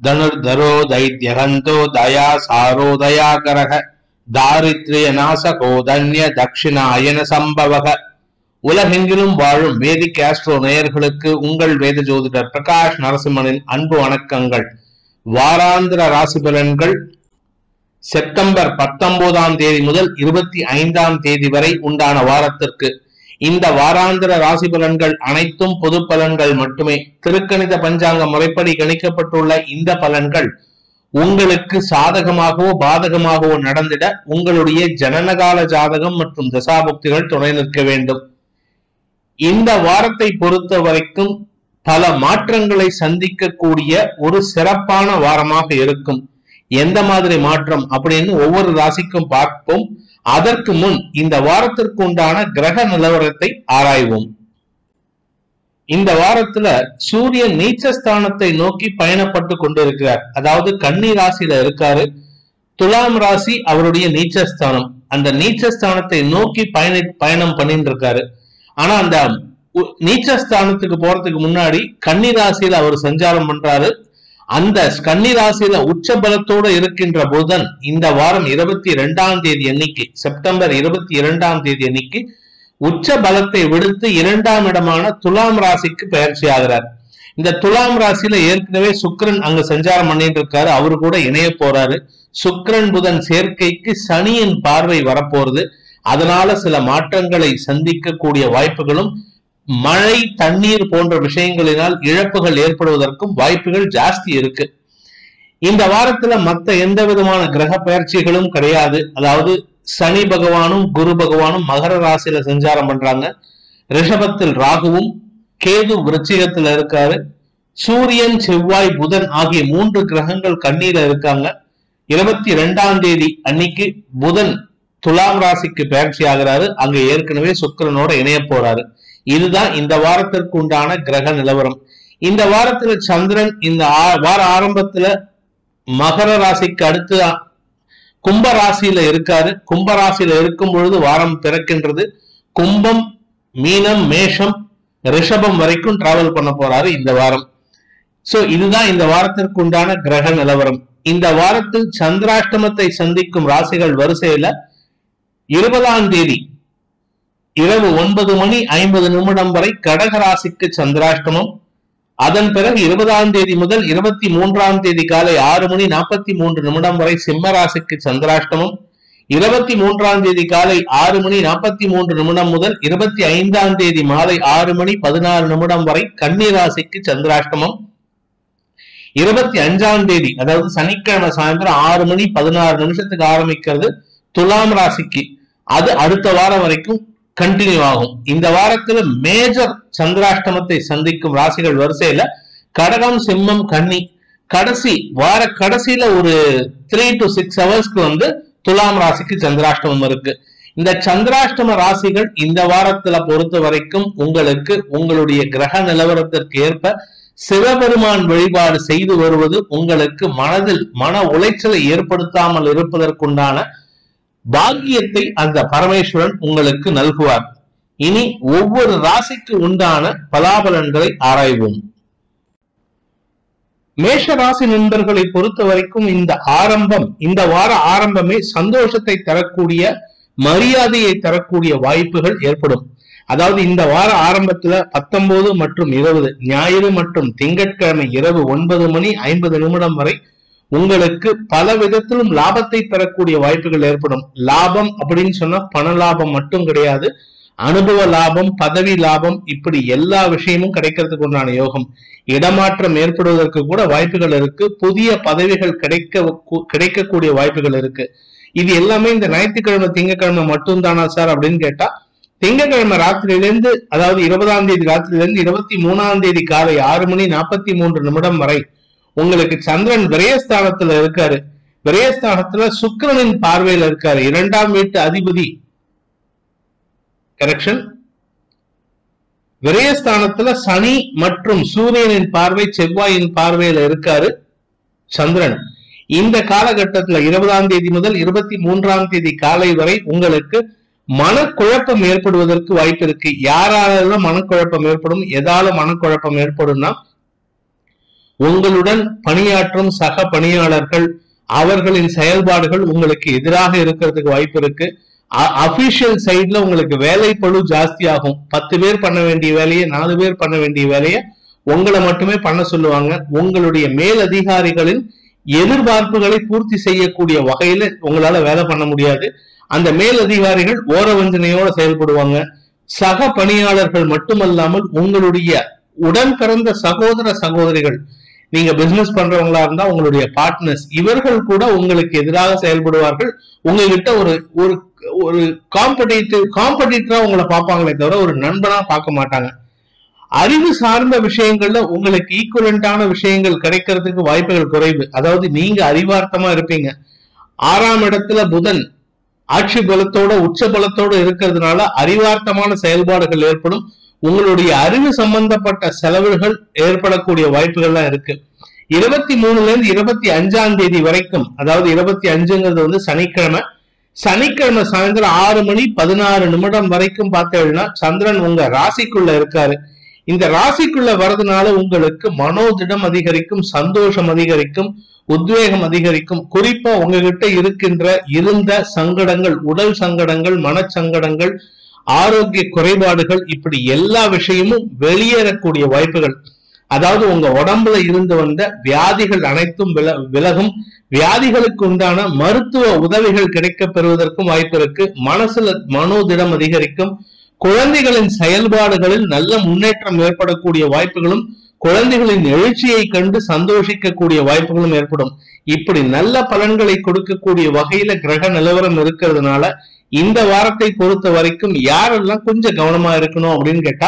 தனுர்தரோ தைத்யகந்தோ தயா sorrow தயாகரக தாரித்ரிய நாசகோ தன்ய தட்சிணாயன சம்பவக உலகெங்கிலும் வாழும் வேதிக் astro நேயர்களுக்கு உங்கள் வேத ஜோதிடர் பிரகாஷ் நரசிம்மனின் அன்பு வணக்கங்கள் வாராந்திர ராசி பலன்கள் செப்டம்பர் பத்தொன்பதாம் தேதி முதல் இருபத்தி ஐந்தாம் தேதி வரை உண்டான வாரத்திற்கு இந்த வாராந்திர ராசி பலன்கள் அனைத்தும் பொது பலன்கள் மட்டுமே திருக்கணித பஞ்சாங்க முறைப்படி கணிக்கப்பட்டுள்ள இந்த பலன்கள் உங்களுக்கு சாதகமாகவோ பாதகமாகவோ நடந்திட உங்களுடைய ஜனனகால ஜாதகம் மற்றும் தசாபுக்திகள் துணை நிற்க வேண்டும் இந்த வாரத்தை பொறுத்த வரைக்கும் பல மாற்றங்களை சந்திக்கக்கூடிய ஒரு சிறப்பான வாரமாக இருக்கும் எந்த மாதிரி மாற்றம் அப்படின்னு ஒவ்வொரு ராசிக்கும் பார்ப்போம் அதற்கு முன் இந்த வாரத்திற்கு உண்டான கிரக நிலவரத்தை ஆராய்வோம் இந்த வாரத்துல சூரியன் நீச்சஸ்தானத்தை நோக்கி பயணப்பட்டு கொண்டிருக்கிறார் அதாவது கன்னி ராசியில இருக்காரு துலாம் ராசி அவருடைய நீச்சஸ்தானம் அந்த நீச்சஸ்தானத்தை நோக்கி பயணி பயணம் பண்ணிட்டு இருக்காரு ஆனா அந்த உ- நீச்சஸ்தானத்துக்கு போறதுக்கு முன்னாடி கன்னி ராசியில அவர் சஞ்சாரம் பண்றாரு அந்த கன்னி ராசியில உச்ச பலத்தோடு இருக்கின்ற புதன் இந்த வாரம் இருபத்தி இரண்டாம் தேதி அன்னைக்கு செப்டம்பர் இருபத்தி இரண்டாம் தேதி அன்னைக்கு உச்ச பலத்தை விடுத்து இரண்டாம் இடமான துலாம் ராசிக்கு பயிற்சி ஆகிறார் இந்த துலாம் ராசியில ஏற்கனவே சுக்கிரன் அங்க சஞ்சாரம் பண்ணிட்டு இருக்காரு அவரு கூட இணைய போறாரு சுக்கிரன் புதன் சேர்க்கைக்கு சனியின் பார்வை வரப்போறது அதனால சில மாற்றங்களை சந்திக்கக்கூடிய வாய்ப்புகளும் மழை தண்ணீர் போன்ற விஷயங்களினால் இழப்புகள் ஏற்படுவதற்கும் வாய்ப்புகள் ஜாஸ்தி இருக்கு இந்த வாரத்துல மத்த எந்த விதமான கிரக பயிற்சிகளும் கிடையாது அதாவது சனி பகவானும் குரு பகவானும் மகர ராசியில சஞ்சாரம் பண்றாங்க ரிஷபத்தில் ராகுவும் கேது விருச்சிகத்துல இருக்காரு சூரியன் செவ்வாய் புதன் ஆகிய மூன்று கிரகங்கள் கண்ணீர இருக்காங்க இருபத்தி ரெண்டாம் தேதி அன்னைக்கு புதன் துலாம் ராசிக்கு பயிற்சி ஆகிறாரு அங்க ஏற்கனவே சுக்கிரனோட இணைய போறாரு இதுதான் இந்த வாரத்திற்கு உண்டான கிரக நிலவரம் இந்த வாரத்துல சந்திரன் இந்த ஆ- வார ஆரம்பத்துல மகர ராசிக்கு அடுத்து கும்ப ராசியில இருக்காரு கும்ப ராசியில இருக்கும் பொழுது வாரம் பிறக்கின்றது கும்பம் மீனம் மேஷம் ரிஷபம் வரைக்கும் டிராவல் பண்ண போறாரு இந்த வாரம் சோ இதுதான் இந்த வாரத்திற்கு உண்டான கிரக நிலவரம் இந்த வாரத்தில் சந்திராஷ்டமத்தை சந்திக்கும் ராசிகள் வரிசையில இருபதாம் தேதி இரவு ஒன்பது மணி ஐம்பது நிமிடம் வரை கடக ராசிக்கு சந்திராஷ்டமம் அதன் பிறகு இருபதாம் தேதி முதல் இருபத்தி மூன்றாம் தேதி காலை ஆறு மணி நாற்பத்தி மூன்று நிமிடம் வரை சிம்ம ராசிக்கு சந்திராஷ்டமம் இருபத்தி மூன்றாம் தேதி காலை ஆறு மணி நாற்பத்தி மூன்று நிமிடம் முதல் இருபத்தி ஐந்தாம் தேதி மாலை ஆறு மணி பதினாறு நிமிடம் வரை கன்னி ராசிக்கு சந்திராஷ்டமம் இருபத்தி அஞ்சாம் தேதி அதாவது சனிக்கிழமை சாயந்தரம் ஆறு மணி பதினாறு நிமிஷத்துக்கு ஆரம்பிக்கிறது துலாம் ராசிக்கு அது அடுத்த வாரம் வரைக்கும் கண்டினியூ ஆகும் இந்த வாரத்துல மேஜர் சந்திராஷ்டமத்தை சந்திக்கும் ராசிகள் வரிசையில கடகம் சிம்மம் கன்னி கடைசி வார கடைசியில ஒரு த்ரீ டு சிக்ஸ் ஹவர்ஸ்க்கு வந்து துலாம் ராசிக்கு சந்திராஷ்டமம் இருக்கு இந்த சந்திராஷ்டம ராசிகள் இந்த வாரத்துல பொறுத்த வரைக்கும் உங்களுக்கு உங்களுடைய கிரக நிலவரத்திற்கு ஏற்ப சிவபெருமான் வழிபாடு செய்து வருவது உங்களுக்கு மனதில் மன உளைச்சலை ஏற்படுத்தாமல் இருப்பதற்குண்டான பாக்கியத்தை அந்த பரமேஸ்வரன் உங்களுக்கு நல்குவார் இனி ஒவ்வொரு ராசிக்கு உண்டான பலாபலன்களை ஆராய்வோம் மேஷ ராசி நண்பர்களை பொறுத்த வரைக்கும் இந்த ஆரம்பம் இந்த வார ஆரம்பமே சந்தோஷத்தை தரக்கூடிய மரியாதையை தரக்கூடிய வாய்ப்புகள் ஏற்படும் அதாவது இந்த வார ஆரம்பத்துல பத்தொன்பது மற்றும் இருபது ஞாயிறு மற்றும் திங்கட்கிழமை இரவு ஒன்பது மணி ஐம்பது நிமிடம் வரை உங்களுக்கு பல விதத்திலும் லாபத்தை தரக்கூடிய வாய்ப்புகள் ஏற்படும் லாபம் அப்படின்னு சொன்னா பண லாபம் மட்டும் கிடையாது அனுபவ லாபம் பதவி லாபம் இப்படி எல்லா விஷயமும் கிடைக்கிறதுக்கு உண்டான யோகம் இடமாற்றம் ஏற்படுவதற்கு கூட வாய்ப்புகள் இருக்கு புதிய பதவிகள் கிடைக்க கிடைக்கக்கூடிய வாய்ப்புகள் இருக்கு இது எல்லாமே இந்த ஞாயிற்றுக்கிழமை திங்கட்கிழமை மட்டும்தானா சார் அப்படின்னு கேட்டா திங்கட்கிழமை ராத்திரியிலிருந்து அதாவது இருபதாம் தேதி ராத்திரியிலிருந்து இருபத்தி மூணாம் தேதி காலை ஆறு மணி நாற்பத்தி மூன்று நிமிடம் வரை உங்களுக்கு சந்திரன் விரயஸ்தானத்துல இருக்காரு விரயஸ்தானத்துல சுக்கிரனின் பார்வையில இருக்காரு இரண்டாம் வீட்டு அதிபதி கரெக்ஷன் விரயஸ்தானத்துல சனி மற்றும் சூரியனின் பார்வை செவ்வாயின் பார்வையில இருக்காரு சந்திரன் இந்த காலகட்டத்துல இருபதாம் தேதி முதல் இருபத்தி மூன்றாம் தேதி காலை வரை உங்களுக்கு மனக்குழப்பம் ஏற்படுவதற்கு வாய்ப்பு இருக்கு யாரால மனக்குழப்பம் ஏற்படும் எதால மனக்குழப்பம் ஏற்படும்னா உங்களுடன் பணியாற்றும் சக பணியாளர்கள் அவர்களின் செயல்பாடுகள் உங்களுக்கு எதிராக இருக்கிறதுக்கு வாய்ப்பு இருக்கு அபிஷியல் சைட்ல உங்களுக்கு வேலை பழு ஜாஸ்தி ஆகும் பத்து பேர் பண்ண வேண்டிய வேலையை நாலு பேர் பண்ண வேண்டிய வேலையை உங்களை மட்டுமே பண்ண சொல்லுவாங்க உங்களுடைய மேல் அதிகாரிகளின் எதிர்பார்ப்புகளை பூர்த்தி செய்யக்கூடிய வகையில உங்களால வேலை பண்ண முடியாது அந்த மேல் அதிகாரிகள் ஓர வஞ்சனையோட செயல்படுவாங்க சக பணியாளர்கள் மட்டுமல்லாமல் உங்களுடைய உடன் பிறந்த சகோதர சகோதரிகள் நீங்க பிசினஸ் பண்றவங்களா இருந்தா உங்களுடைய பார்ட்னர்ஸ் இவர்கள் கூட உங்களுக்கு எதிராக செயல்படுவார்கள் உங்ககிட்ட ஒரு ஒரு ஒரு காம்படிட்டிவ் காம்படிட்டரா உங்களை பார்ப்பாங்களே தவிர ஒரு நண்பனா பார்க்க மாட்டாங்க அறிவு சார்ந்த விஷயங்கள்ல உங்களுக்கு ஈக்குவலண்டான விஷயங்கள் கிடைக்கிறதுக்கு வாய்ப்புகள் குறைவு அதாவது நீங்க அறிவார்த்தமா இருப்பீங்க ஆறாம் இடத்துல புதன் ஆட்சி பலத்தோட உச்ச பலத்தோட இருக்கிறதுனால அறிவார்த்தமான செயல்பாடுகள் ஏற்படும் உங்களுடைய அறிவு சம்பந்தப்பட்ட செலவுகள் ஏற்படக்கூடிய வாய்ப்புகள்லாம் இருக்கு இருபத்தி மூணுல இருந்து இருபத்தி அஞ்சாம் தேதி வரைக்கும் அதாவது இருபத்தி அஞ்சுங்கிறது வந்து சனிக்கிழமை சனிக்கிழமை சாயந்தரம் ஆறு மணி பதினாறு நிமிடம் வரைக்கும் பார்த்தீங்கன்னா சந்திரன் உங்க ராசிக்குள்ள இருக்காரு இந்த ராசிக்குள்ள வர்றதுனால உங்களுக்கு மனோதிடம் அதிகரிக்கும் சந்தோஷம் அதிகரிக்கும் உத்வேகம் அதிகரிக்கும் குறிப்பா உங்ககிட்ட இருக்கின்ற இருந்த சங்கடங்கள் உடல் சங்கடங்கள் மனச்சங்கடங்கள் ஆரோக்கிய குறைபாடுகள் இப்படி எல்லா விஷயமும் வெளியேறக்கூடிய வாய்ப்புகள் அதாவது உங்க உடம்புல இருந்து வந்த வியாதிகள் அனைத்தும் வில விலகும் வியாதிகளுக்கு உண்டான மருத்துவ உதவிகள் கிடைக்க பெறுவதற்கும் வாய்ப்பு இருக்கு மனசுல மனோதிடம் அதிகரிக்கும் குழந்தைகளின் செயல்பாடுகளில் நல்ல முன்னேற்றம் ஏற்படக்கூடிய வாய்ப்புகளும் குழந்தைகளின் எழுச்சியை கண்டு சந்தோஷிக்கக்கூடிய வாய்ப்புகளும் ஏற்படும் இப்படி நல்ல பலன்களை கொடுக்கக்கூடிய வகையில கிரக நிலவரம் இருக்கிறதுனால இந்த வாரத்தை பொறுத்த வரைக்கும் யாரெல்லாம் கொஞ்சம் கவனமா இருக்கணும் அப்படின்னு கேட்டா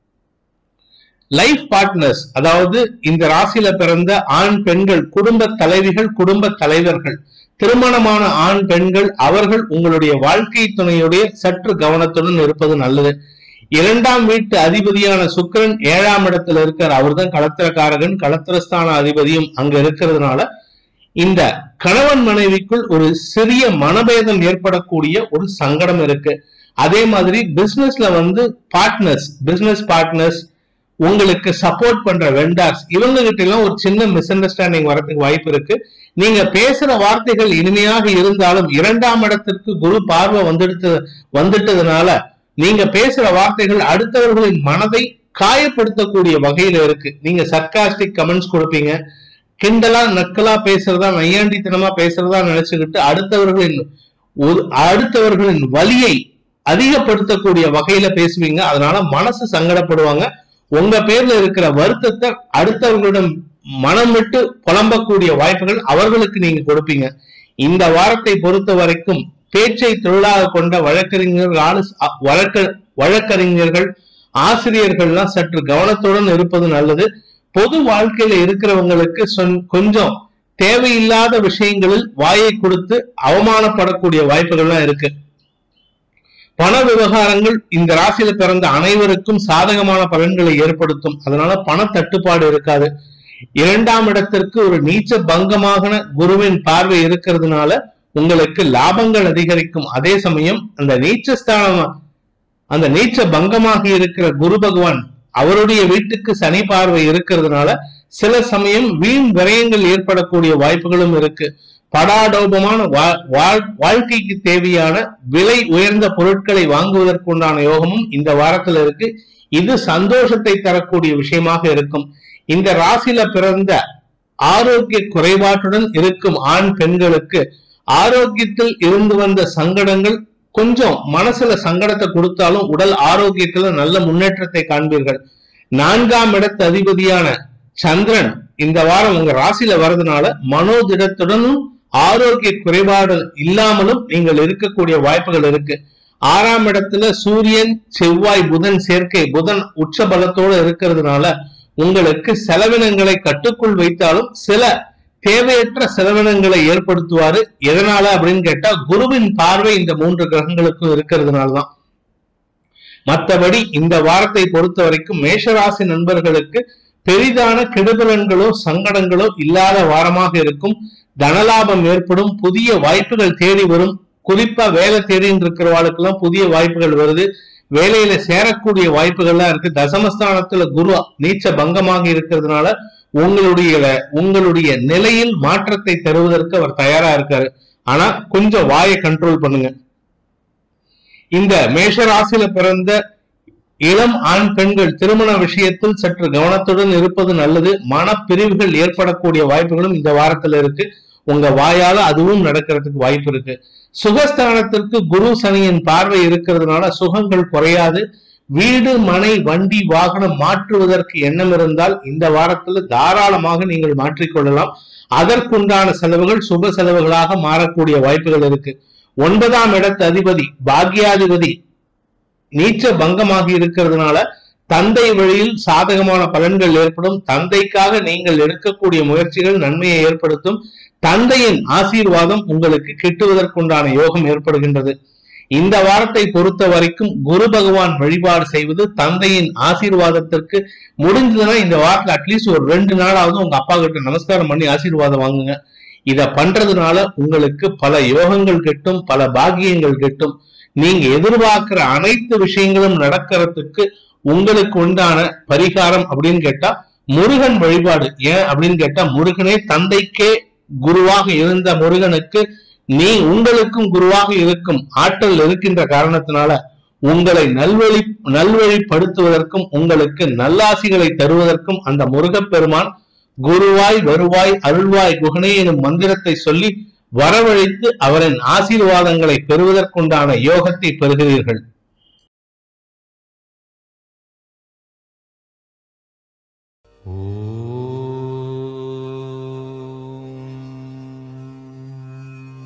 லைஃப் பார்ட்னர்ஸ் அதாவது இந்த ராசியில பிறந்த ஆண் பெண்கள் குடும்ப தலைவிகள் குடும்ப தலைவர்கள் திருமணமான ஆண் பெண்கள் அவர்கள் உங்களுடைய வாழ்க்கை துணையுடைய சற்று கவனத்துடன் இருப்பது நல்லது இரண்டாம் வீட்டு அதிபதியான சுக்கிரன் ஏழாம் இடத்துல இருக்கார் அவர்தான் களத்திரக்காரகன் களத்திரஸ்தான அதிபதியும் அங்க இருக்கிறதுனால இந்த கணவன் மனைவிக்குள் ஒரு சிறிய மனபேதம் ஏற்படக்கூடிய ஒரு சங்கடம் இருக்கு அதே மாதிரி பிசினஸ்ல வந்து பார்ட்னர்ஸ் பிசினஸ் பார்ட்னர்ஸ் உங்களுக்கு சப்போர்ட் பண்ற வெண்டார்ஸ் இவங்க கிட்ட எல்லாம் ஒரு சின்ன மிஸ் அண்டர்ஸ்டாண்டிங் வரதுக்கு வாய்ப்பு இருக்கு நீங்க பேசுற வார்த்தைகள் இனிமையாக இருந்தாலும் இரண்டாம் இடத்திற்கு குரு பார்வை வந்துடுத்து வந்துட்டதுனால நீங்க பேசுற வார்த்தைகள் அடுத்தவர்களின் மனதை காயப்படுத்தக்கூடிய வகையில இருக்கு நீங்க சர்க்காஸ்டிக் கமெண்ட்ஸ் கொடுப்பீங்க கிண்டலா நக்கலா பேசுறதா நையாண்டித்தனமா பேசுறதா நினைச்சுக்கிட்டு அடுத்தவர்களின் ஒரு- அடுத்தவர்களின் வலியை அதிகப்படுத்தக்கூடிய வகையில பேசுவீங்க அதனால மனசு சங்கடப்படுவாங்க உங்க பேர்ல இருக்கிற வருத்தத்தை அடுத்தவர்களிடம் மனம் விட்டு புலம்பக்கூடிய வாய்ப்புகள் அவர்களுக்கு நீங்க கொடுப்பீங்க இந்த வாரத்தை பொறுத்த வரைக்கும் பேச்சை தொழிலாக கொண்ட வழக்கறிஞர்கள் ஆலோச- அ- வழக்க வழக்கறிஞர்கள் ஆசிரியர்கள்லாம் சற்று கவனத்துடன் இருப்பது நல்லது பொது வாழ்க்கையில இருக்கிறவங்களுக்கு சொன்- கொஞ்சம் தேவையில்லாத விஷயங்களில் வாயை கொடுத்து அவமானப்படக்கூடிய வாய்ப்புகள்லாம் இருக்கு பண விவகாரங்கள் இந்த ராசியில பிறந்த அனைவருக்கும் சாதகமான பலன்களை ஏற்படுத்தும் அதனால பண தட்டுப்பாடு இருக்காது இரண்டாம் இடத்திற்கு ஒரு நீச்ச பங்கமான குருவின் பார்வை இருக்கிறதுனால உங்களுக்கு லாபங்கள் அதிகரிக்கும் அதே சமயம் அந்த நீச்சஸ்தானம் அந்த நீச்ச பங்கமாக இருக்கிற குரு பகவான் அவருடைய வீட்டுக்கு சனி பார்வை இருக்கிறதுனால சில சமயம் வீண் விரயங்கள் ஏற்படக்கூடிய வாய்ப்புகளும் இருக்கு படாடோபமான வா- வாழ்- வாழ்க்கைக்கு தேவையான விலை உயர்ந்த பொருட்களை வாங்குவதற்குண்டான யோகமும் இந்த வாரத்துல இருக்கு இது சந்தோஷத்தை தரக்கூடிய விஷயமாக இருக்கும் இந்த ராசியில பிறந்த ஆரோக்கிய குறைபாட்டுடன் இருக்கும் ஆண் பெண்களுக்கு ஆரோக்கியத்தில் இருந்து வந்த சங்கடங்கள் கொஞ்சம் மனசுல சங்கடத்தை கொடுத்தாலும் உடல் ஆரோக்கியத்துல நல்ல முன்னேற்றத்தை காண்பீர்கள் நான்காம் இடத்து அதிபதியான சந்திரன் இந்த வாரம் உங்க ராசியில வர்றதுனால மனோதிடத்துடனும் ஆரோக்கிய குறைபாடு இல்லாமலும் நீங்கள் இருக்கக்கூடிய வாய்ப்புகள் இருக்கு ஆறாம் இடத்துல சூரியன் செவ்வாய் புதன் சேர்க்கை புதன் உச்ச பலத்தோட இருக்கிறதுனால உங்களுக்கு செலவினங்களை கட்டுக்குள் வைத்தாலும் சில தேவையற்ற செலவினங்களை ஏற்படுத்துவாரு எதனால அப்படின்னு கேட்டா குருவின் பார்வை இந்த மூன்று கிரகங்களுக்கும் இருக்கிறதுனாலதான் மற்றபடி இந்த வாரத்தை பொறுத்த வரைக்கும் மேஷராசி நண்பர்களுக்கு பெரிதான கெடுபலன்களோ சங்கடங்களோ இல்லாத வாரமாக இருக்கும் தனலாபம் ஏற்படும் புதிய வாய்ப்புகள் தேடி வரும் குறிப்பா வேலை தேடின்னு இருக்கிறவாளுக்கெல்லாம் புதிய வாய்ப்புகள் வருது வேலையில சேரக்கூடிய வாய்ப்புகள்லாம் இருக்கு தசமஸ்தானத்துல குரு நீச்ச பங்கமாக இருக்கிறதுனால உங்களுடைய உங்களுடைய நிலையில் மாற்றத்தை தருவதற்கு அவர் தயாரா இருக்காரு ஆனா கொஞ்சம் வாயை கண்ட்ரோல் பண்ணுங்க இந்த மேஷ ராசியில பிறந்த இளம் ஆண் பெண்கள் திருமண விஷயத்தில் சற்று கவனத்துடன் இருப்பது நல்லது மனப்பிரிவுகள் ஏற்படக்கூடிய வாய்ப்புகளும் இந்த வாரத்துல இருக்கு உங்க வாயால அதுவும் நடக்கிறதுக்கு வாய்ப்பு இருக்கு சுகஸ்தானத்திற்கு குரு சனியின் பார்வை இருக்கிறதுனால சுகங்கள் குறையாது வீடு மனை வண்டி வாகனம் மாற்றுவதற்கு எண்ணம் இருந்தால் இந்த வாரத்துல தாராளமாக நீங்கள் மாற்றிக்கொள்ளலாம் அதற்குண்டான செலவுகள் சுப செலவுகளாக மாறக்கூடிய வாய்ப்புகள் இருக்கு ஒன்பதாம் இடத்து அதிபதி பாக்யாதிபதி நீச்ச பங்கமாகி இருக்கிறதுனால தந்தை வழியில் சாதகமான பலன்கள் ஏற்படும் தந்தைக்காக நீங்கள் எடுக்கக்கூடிய முயற்சிகள் நன்மையை ஏற்படுத்தும் தந்தையின் ஆசீர்வாதம் உங்களுக்கு கிட்டுவதற்குண்டான யோகம் ஏற்படுகின்றது இந்த வாரத்தை பொறுத்த வரைக்கும் குரு பகவான் வழிபாடு செய்வது தந்தையின் ஆசீர்வாதத்திற்கு முடிஞ்சதுன்னா இந்த வாரத்துல அட்லீஸ்ட் ஒரு ரெண்டு நாளாவது உங்க அப்பா கிட்ட நமஸ்காரம் பண்ணி ஆசீர்வாதம் வாங்குங்க இத பண்றதுனால உங்களுக்கு பல யோகங்கள் கிட்டும் பல பாக்கியங்கள் கிட்டும் நீங்க எதிர்பார்க்கிற அனைத்து விஷயங்களும் நடக்கிறதுக்கு உங்களுக்கு உண்டான பரிகாரம் அப்படின்னு கேட்டா முருகன் வழிபாடு ஏன் அப்படின்னு கேட்டா முருகனே தந்தைக்கே குருவாக இருந்த முருகனுக்கு நீ உங்களுக்கும் குருவாக இருக்கும் ஆற்றல் இருக்கின்ற காரணத்தினால உங்களை நல்வழி நல்வழிப்படுத்துவதற்கும் உங்களுக்கு நல்லாசிகளை தருவதற்கும் அந்த முருகப்பெருமான் குருவாய் வருவாய் அருள்வாய் குகனே எனும் மந்திரத்தை சொல்லி வரவழைத்து அவரின் ஆசீர்வாதங்களை பெறுவதற்குண்டான யோகத்தை பெறுகிறீர்கள்